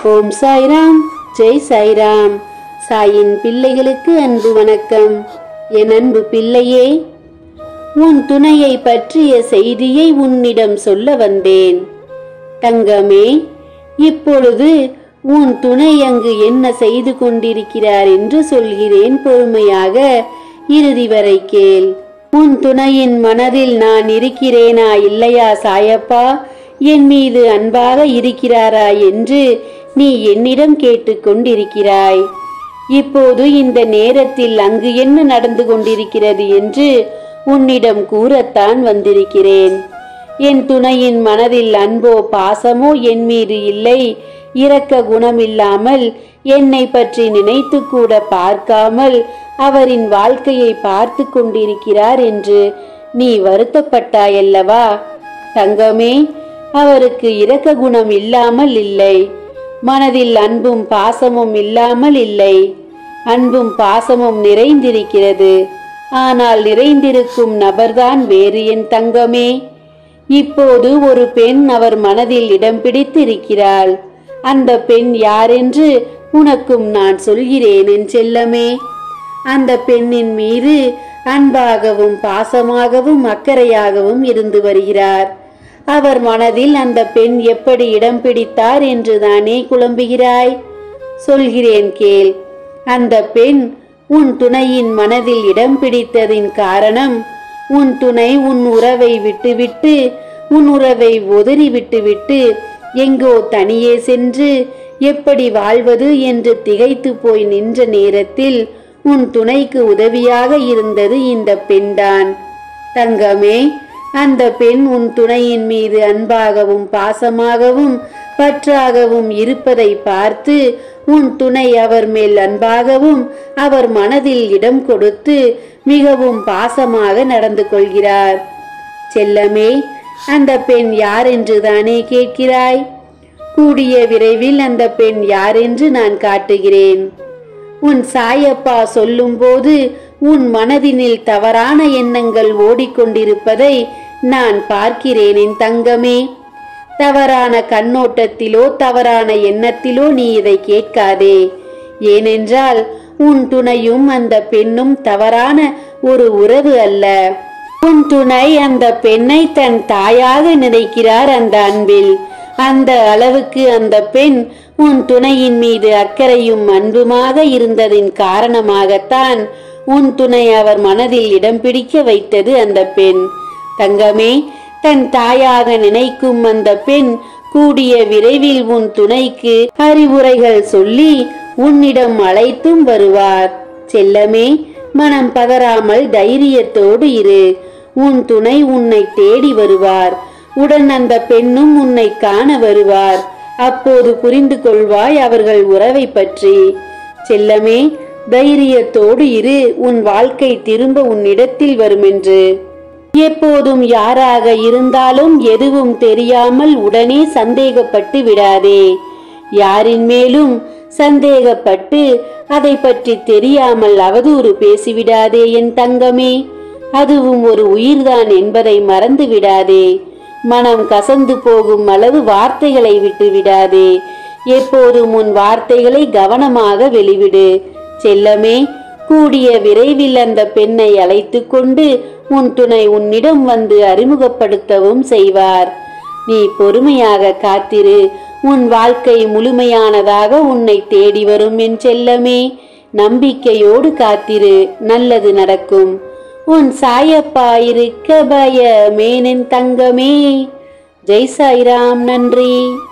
ஓம் சாய்ராம் ஜெய் சாய்ராம் சாயின் பிள்ளைகளுக்கு அன்பு வணக்கம் என் அன்பு பிள்ளையே உன் துணையை பற்றிய செய்தியை உன்னிடம் சொல்ல வந்தேன் தங்கமே இப்பொழுது உன் துணை அங்கு என்ன செய்து கொண்டிருக்கிறார் என்று சொல்கிறேன் பொறுமையாக இறுதி வரை கேள் உன் துணையின் மனதில் நான் இருக்கிறேனா இல்லையா சாயப்பா என் மீது அன்பாக இருக்கிறாரா என்று நீ என்னிடம் கேட்டுக்கொண்டிருக்கிறாய் இப்போது இந்த நேரத்தில் அங்கு என்ன நடந்து கொண்டிருக்கிறது என்று உன்னிடம் கூறத்தான் வந்திருக்கிறேன் என் துணையின் மனதில் அன்போ பாசமோ என் மீது இல்லை இரக்க குணமில்லாமல் என்னை பற்றி நினைத்து கூட பார்க்காமல் அவரின் வாழ்க்கையை பார்த்து கொண்டிருக்கிறார் என்று நீ வருத்தப்பட்டாயல்லவா தங்கமே அவருக்கு இரக்க குணம் இல்லாமல் இல்லை மனதில் அன்பும் பாசமும் இல்லாமல் இல்லை அன்பும் பாசமும் நிறைந்திருக்கிறது ஆனால் நிறைந்திருக்கும் நபர்தான் வேறு என் தங்கமே இப்போது ஒரு பெண் அவர் மனதில் இடம் பிடித்திருக்கிறாள் அந்த பெண் யாரென்று உனக்கும் நான் சொல்கிறேன் என் செல்லமே அந்த பெண்ணின் மீது அன்பாகவும் பாசமாகவும் அக்கறையாகவும் இருந்து வருகிறார் அவர் மனதில் அந்த பெண் எப்படி இடம் பிடித்தார் என்று தானே குழம்புகிறாய் சொல்கிறேன் கேள் அந்த பெண் உன் துணையின் மனதில் இடம் பிடித்ததின் காரணம் உன் துணை உன் உறவை விட்டுவிட்டு உன் உறவை உதறி விட்டுவிட்டு எங்கோ தனியே சென்று எப்படி வாழ்வது என்று திகைத்து போய் நின்ற நேரத்தில் உன் துணைக்கு உதவியாக இருந்தது இந்த பெண்தான் தங்கமே அந்த பெண் உன் துணையின் மீது அன்பாகவும் பாசமாகவும் பற்றாகவும் இருப்பதை பார்த்து உன் துணை அவர் மேல் அன்பாகவும் அவர் மனதில் இடம் கொடுத்து மிகவும் பாசமாக நடந்து கொள்கிறார் செல்லமே அந்த பெண் யார் என்று தானே கேட்கிறாய் கூடிய விரைவில் அந்த பெண் யார் என்று நான் காட்டுகிறேன் உன் சாயப்பா சொல்லும்போது உன் மனதினில் தவறான எண்ணங்கள் ஓடிக்கொண்டிருப்பதை நான் பார்க்கிறேன் என் தங்கமே தவறான கண்ணோட்டத்திலோ தவறான எண்ணத்திலோ நீ இதை கேட்காதே ஏனென்றால் உன் துணையும் அந்த பெண்ணும் தவறான ஒரு உறவு அல்ல உன் துணை அந்த பெண்ணை தன் தாயாக நினைக்கிறார் அந்த அன்பில் அந்த அளவுக்கு அந்த பெண் உன் துணையின் மீது அக்கறையும் அன்புமாக இருந்ததின் காரணமாகத்தான் உன் துணை அவர் மனதில் இடம் பிடிக்க வைத்தது அந்த பெண் தங்கமே தன் தாயாக நினைக்கும் அந்த பெண் கூடிய விரைவில் உன் துணைக்கு அறிவுரைகள் சொல்லி உன்னிடம் அழைத்தும் வருவார் செல்லமே மனம் பதறாமல் தைரியத்தோடு இரு உன் துணை உன்னை தேடி வருவார் உடன் அந்த பெண்ணும் உன்னை காண வருவார் அப்போது புரிந்து கொள்வாய் அவர்கள் உறவை பற்றி செல்லமே தைரியத்தோடு இரு உன் வாழ்க்கை திரும்ப உன்னிடத்தில் வருமென்று எப்போதும் யாராக இருந்தாலும் எதுவும் தெரியாமல் உடனே சந்தேகப்பட்டு விடாதே யாரின் மேலும் சந்தேகப்பட்டு அதை பற்றி தெரியாமல் அவதூறு பேசிவிடாதே என் தங்கமே அதுவும் ஒரு உயிர்தான் என்பதை மறந்து விடாதே மனம் கசந்து போகும் அளவு வார்த்தைகளை விட்டு விடாதே எப்போதும் உன் வார்த்தைகளை கவனமாக வெளிவிடு செல்லமே கூடிய விரைவில் அந்த பெண்ணை அழைத்து கொண்டு உன் துணை உன்னிடம் வந்து அறிமுகப்படுத்தவும் செய்வார் நீ பொறுமையாக காத்திரு உன் வாழ்க்கை முழுமையானதாக உன்னை தேடி வரும் என் செல்லமே நம்பிக்கையோடு காத்திரு நல்லது நடக்கும் உன் சாயப்பா இருக்க பயமேனின் தங்கமே ஜெய் சாய்ராம் நன்றி